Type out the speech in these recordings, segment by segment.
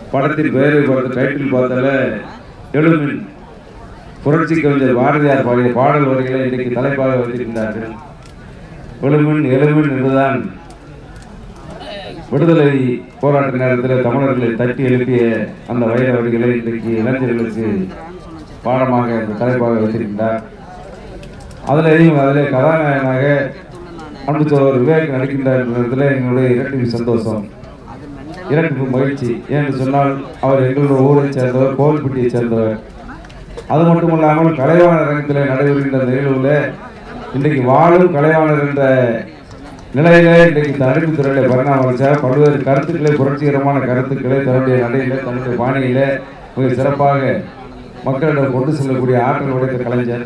படத்தின் பெயரை பார்த்து டைட்டில் பார்த்தால எழுமின் புரட்சி கவிஞர் பாரதியார் பாடிய பாடல் வரிகளை இன்றைக்கு தலைப்பாக வைத்திருக்கிறார்கள் எழுமின் எழுமின் என்றுதான் விடுதலை போராட்ட நேரத்தில் தமிழர்களை தட்டி எழுப்பிய அந்த வைர வரிகளை இன்றைக்கு இளைஞர்களுக்கு பாடமாக இந்த தலைப்பாக வைத்திருக்கின்றார் அதிலேயும் அதிலே கதாநாயகனாக அன்பு சோழர் விவேக் நடிக்கின்ற நேரத்தில் எங்களுடைய இரட்டிப்பு சந்தோஷம் இரட்டிப்பு மகிழ்ச்சி ஏன்னு சொன்னால் அவர் எங்களுடைய ஊரை சேர்ந்தவர் கோவில்பட்டியை சேர்ந்தவர் அது மட்டுமல்லாமல் கலைவாணர் அரங்கத்தில் நடைபெறுகின்ற நிகழ்வுல இன்றைக்கு வாழும் கலைவாணர் என்ற நிலையிலே இன்றைக்கு இந்த அறிவு துறையில பரிணாமம் பல்வேறு கருத்துக்களை புரட்சிகரமான கருத்துக்களை தன்னுடைய நடையில தன்னுடைய பாணியில மிக சிறப்பாக மக்களிடம் கொண்டு செல்லக்கூடிய ஆற்றல் உடைத்த கலைஞர்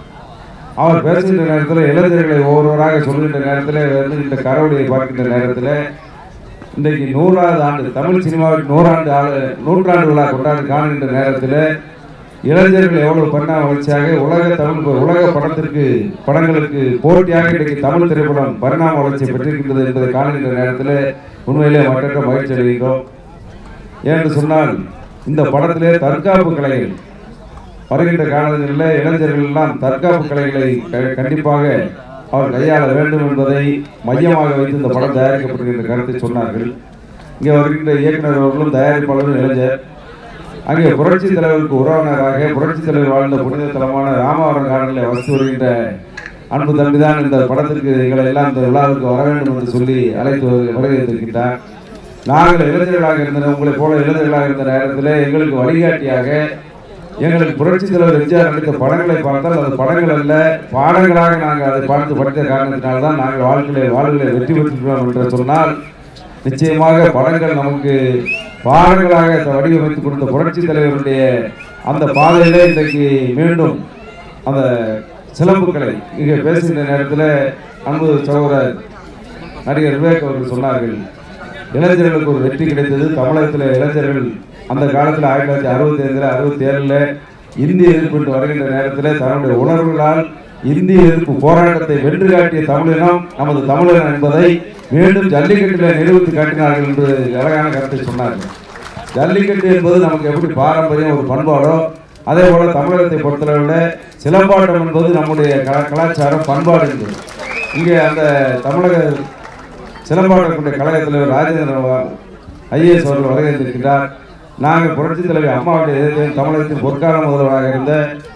அவர் பேசுகின்ற நேரத்தில் இளைஞர்களை ஒவ்வொருவராக சொல்கின்ற நேரத்தில் வந்து இந்த கரவடியை பார்க்கின்ற நேரத்தில் இன்றைக்கு நூறாவது ஆண்டு தமிழ் சினிமாவின் நூறாண்டு ஆண்டு நூற்றாண்டு விழா கொண்டாடு காணுகின்ற நேரத்தில் இளைஞர்கள் எவ்வளவு பண்ண வளர்ச்சியாக உலக தமிழ் உலக படத்திற்கு படங்களுக்கு போட்டியாக இன்றைக்கு தமிழ் திரைப்படம் பரிணாம வளர்ச்சி பெற்றிருக்கின்றது என்பதை காணுகின்ற நேரத்தில் உண்மையிலே மற்ற மகிழ்ச்சி அடைகின்றோம் ஏன்னு சொன்னால் இந்த படத்திலே தற்காப்பு கலைகள் வருகின்ற காலங்களில் இளைஞர்கள் எல்லாம் தற்காப்பு கலைகளை க- கண்டிப்பாக அவர் கையாள வேண்டும் என்பதை மையமாக வைத்து இந்த படம் தயாரிக்கப்படுகின்ற கருத்தை சொன்னார்கள் இங்கே வருகின்ற இயக்குனர் அவர்களும் தயாரிப்பாளரும் இளைஞர் அங்கே புரட்சி தலைவருக்கு உறவினராக புரட்சி தலைவர் வாழ்ந்த புனித தலமான ராமவரம் கார்டனில் வசித்து வருகின்ற அன்பு தம்பிதான் இந்த படத்திற்கு எங்களை எல்லாம் இந்த விழாவுக்கு வர வேண்டும் என்று சொல்லி அழைத்து வரு- வருகின்றார் நாங்கள் இளைஞர்களாக இருந்த உங்களை போல இளைஞர்களாக இருந்த நேரத்தில் எங்களுக்கு வழிகாட்டியாக எங்களுக்கு புரட்சி தலைவர் எம்ஜிஆர் நடித்த படங்களை பார்த்தால் அது படங்கள் அல்ல பாடங்களாக நாங்கள் அதை பார்த்து படித்த காரணத்தினால தான் நாங்கள் வாழ்க்கையில வாழ்விலை வெற்றி பெற்றிருக்கிறோம் என்று சொன்னால் நிச்சயமாக படங்கள் நமக்கு பாடங்களாக த- வடிவமைத்து கொடுத்த புரட்சி தலைவருடைய அந்த பாதையிலே இன்றைக்கு மீண்டும் அந்த சிலம்புக்களை இங்கே பேசுகின்ற நேரத்தில் அன்பு சகோதரர் நடிகர் விவேக் அவர்கள் சொன்னார்கள் இளைஞர்களுக்கு ஒரு வெற்றி கிடைத்தது தமிழகத்தில் இளைஞர்கள் அந்த காலத்தில் ஆயிரத்தி தொள்ளாயிரத்தி அறுபத்தி ஐந்தில் அறுபத்தி ஏழில் இந்திய எதிர்ப்பு என்று வருகின்ற நேரத்தில் தன்னுடைய உணர்வுகளால் இந்திய எதிர்ப்பு போராட்டத்தை வென்று காட்டிய தமிழினம் நமது தமிழன் என்பதை மீண்டும் ஜல்லிக்கட்டில் நிரூபித்து காட்டினார்கள் என்று அழகான கருத்தை சொன்னார்கள் ஜல்லிக்கட்டு என்பது நமக்கு எப்படி பாரம்பரியம் ஒரு பண்பாடோ அதே போல தமிழகத்தை பொறுத்தளவில் சிலம்பாட்டம் என்பது நம்முடைய கலா- கலாச்சாரம் பண்பாடு என்பது இங்கே அந்த தமிழக சிலம்பாட்டக்கூடிய கழகத் தலைவர் ராஜேந்திரன் ஐஏஎஸ் அவர்கள் வருகின்றிருக்கிறார் நாங்கள் புரட்சி தலைவர் அம்மாவுடைய எதிர்த்து தமிழகத்தின் பொற்கால முதல்வராக இருந்த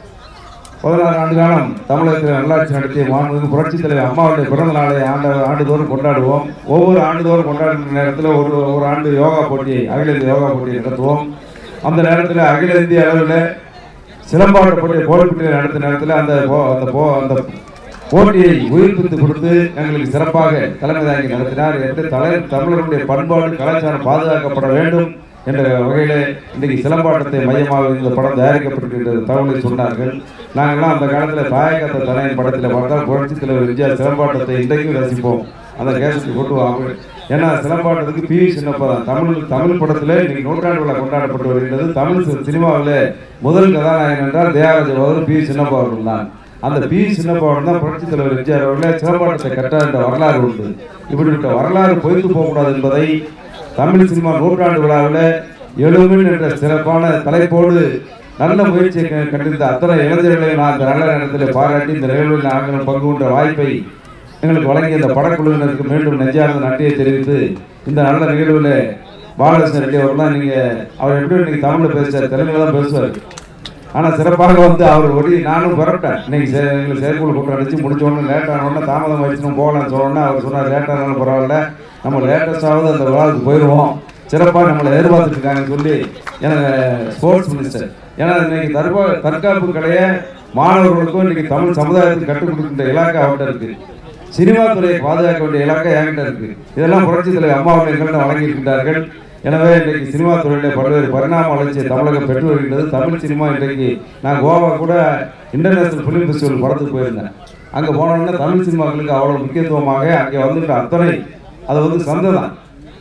பதினாறு ஆண்டு காலம் தமிழகத்தில் நல்லாட்சி நடத்திய மாண்புமிகு புரட்சி தலைவர் அம்மாவுடைய பிறந்த நாளை ஆண்டு ஆண்டுதோறும் கொண்டாடுவோம் ஒவ்வொரு ஆண்டுதோறும் கொண்டாடுகிற நேரத்தில் ஒரு ஒரு ஆண்டு யோகா போட்டியை அகில இந்திய யோகா போட்டியை நடத்துவோம் அந்த நேரத்தில் அகில இந்திய அளவில் சிலம்பாட்ட போட்டியை கோல்பட்டியில் நடத்திய நேரத்தில் அந்த போ- அந்த போ அந்த போட்டியை உயிர்ப்பித்து கொடுத்து எங்களுக்கு சிறப்பாக தலைமை தாங்கி நடத்தினார் என்று தலை தமிழர்களுடைய பண்பாடு கலாச்சாரம் பாதுகாக்கப்பட வேண்டும் என்ற வகையிலே இன்றைக்கு சிலம்பாட்டத்தை மையமாக இந்த படம் தயாரிக்கப்பட்டிருக்கின்ற தகவலை சொன்னார்கள் நாங்கள்லாம் அந்த காலத்தில் தாயகத்த தலையின் படத்தில் பார்த்தால் புரட்சி தலைவர் எம்ஜிஆர் சிலம்பாட்டத்தை இன்றைக்கும் ரசிப்போம் அந்த கேசத்தை கொண்டு வாங்க ஏன்னா சிலம்பாட்டத்துக்கு பி வி சின்னப்பா தான் தமிழ் தமிழ் படத்தில் இன்னைக்கு நூற்றாண்டு விழா கொண்டாடப்பட்டு வருகிறது தமிழ் சி- சினிமாவில் முதல் கதாநாயகன் என்றால் தியாகராஜ அவர்கள் பி வி சின்னப்பா அவர்கள் தான் அந்த பி வி சின்னப்பா அவர்கள் தான் புரட்சி தலைவர் எம்ஜிஆர் அவர்களே சிலம்பாட்டத்தை கற்றார் என்ற வரலாறு உண்டு இப்படிப்பட்ட வரலாறு பொய்த்து போகக்கூடாது என்பதை தமிழ் சினிமா நூற்றாண்டு விழாவில் எழுமின் என்ற சிறப்பான தலைப்போடு நல்ல முயற்சியை க- கண்டிருந்த அத்தனை இளைஞர்களையும் நான் இந்த நல்ல நேரத்தில் பாராட்டி இந்த நிகழ்வில் நாங்கள் பங்கு கொண்ட வாய்ப்பை எங்களுக்கு வழங்கிய இந்த படக்குழுவினருக்கு மீண்டும் நெஞ்சார்ந்த நன்றியை தெரிவித்து இந்த நல்ல நிகழ்வில் பாலகிருஷ்ண ரெட்டி அவர் தான் நீங்கள் அவர் எப்படி இன்னைக்கு தமிழில் பேசுவார் தெலுங்குல தான் பேசுவார் ஆனால் சிறப்பாக வந்து அவர் ஒடி நானும் புறப்பட்டேன் இன்னைக்கு சே- எங்களுக்கு செயற்குழு கூட்டம் அடிச்சு முடிச்ச உடனே லேட்டான உடனே தாமதம் ஆயிடுச்சுன்னு போகலான்னு சொன்னோன்னே அவர் சொன்னார் லேட்டானாலும் பரவாயில்ல நம்ம லேட்டஸ்டாவது அந்த விழாவுக்கு போயிடுவோம் சிறப்பாக நம்மளை எதிர்பார்த்துட்டு இருக்காங்கன்னு சொல்லி எனக்கு ஸ்போர்ட்ஸ் மினிஸ்டர் ஏன்னா இன்னைக்கு தற்பா தற்காப்பு கலையை மாணவர்களுக்கும் இன்னைக்கு தமிழ் சமுதாயத்துக்கு கற்றுக் கொடுக்கின்ற இலாக்கா அவர்கிட்ட இருக்கு சினிமா துறையை பாதுகாக்க வேண்டிய இலாக்கா என்கிட்ட இருக்கு இதெல்லாம் புரட்சி தலைவர் அம்மா அவர்கள் எங்கள்கிட்ட வழங்கியிருக்கிறார்கள் எனவே இன்றைக்கு சினிமா துறையில பல்வேறு பரிணாம வளர்ச்சியை தமிழகம் பெற்று வருகின்றது தமிழ் சினிமா இன்றைக்கு நான் கோவா கூட இன்டர்நேஷனல் ஃபிலிம் ஃபெஸ்டிவல் படத்துக்கு போயிருந்தேன் அங்கே போனோடனே தமிழ் சினிமாக்களுக்கு அவ்வளோ முக்கியத்துவமாக அங்கே வந்துட்டு அத்தனை அது வந்து சந்தை தான்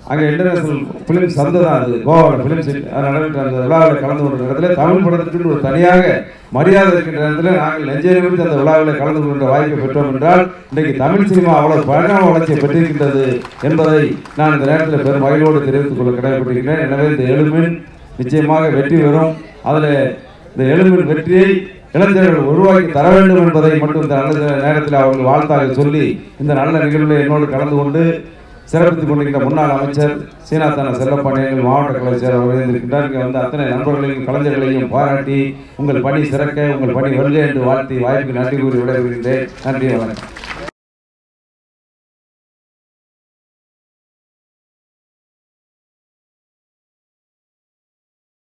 அங்கே இன்டர்நேஷனல் ஃபிலிம் சந்தை தான் அது கோவாவில் ஃபிலிம் சிட்டி அது நடக்கிற அந்த விழாவில் கலந்து கொண்ட இடத்துல தமிழ் படத்துக்கு ஒரு தனியாக மரியாதை இருக்கின்ற இடத்துல நாங்கள் நெஞ்சை நிமிர்ந்து அந்த விழாவில் கலந்து கொண்ட வாய்ப்பை பெற்றோம் என்றால் இன்றைக்கு தமிழ் சினிமா அவ்வளவு பரிணாம வளர்ச்சியை பெற்றிருக்கின்றது என்பதை நான் இந்த நேரத்தில் பெரும் மகிழ்வோடு தெரிவித்துக் கொள்ள கடமைப்பட்டிருக்கிறேன் எனவே இந்த எழுமின் நிச்சயமாக வெற்றி பெறும் அதில் இந்த எழுமின் வெற்றியை இளைஞர்கள் உருவாக்கி தர வேண்டும் என்பதை மட்டும் இந்த நல்ல நேரத்தில் அவர்கள் வாழ்த்தாக சொல்லி இந்த நல்ல நிகழ்வில் என்னோடு கலந்து கொண்டு சிறப்பித்துக் கொண்டிருக்கிற முன்னாள் அமைச்சர் சீனாத்தான செல்லப்பாண்டியங்கள் மாவட்ட கலை செயலர் அவர்கள் இருக்கின்றார் இங்கே வந்து அத்தனை நண்பர்களையும் கலைஞர்களையும் பாராட்டி உங்கள் பணி சிறக்க உங்கள் பணி வெல்க என்று வாழ்த்தி வாய்ப்புக்கு நன்றி கூறி விடைபெறுகின்றேன் நன்றி வணக்கம்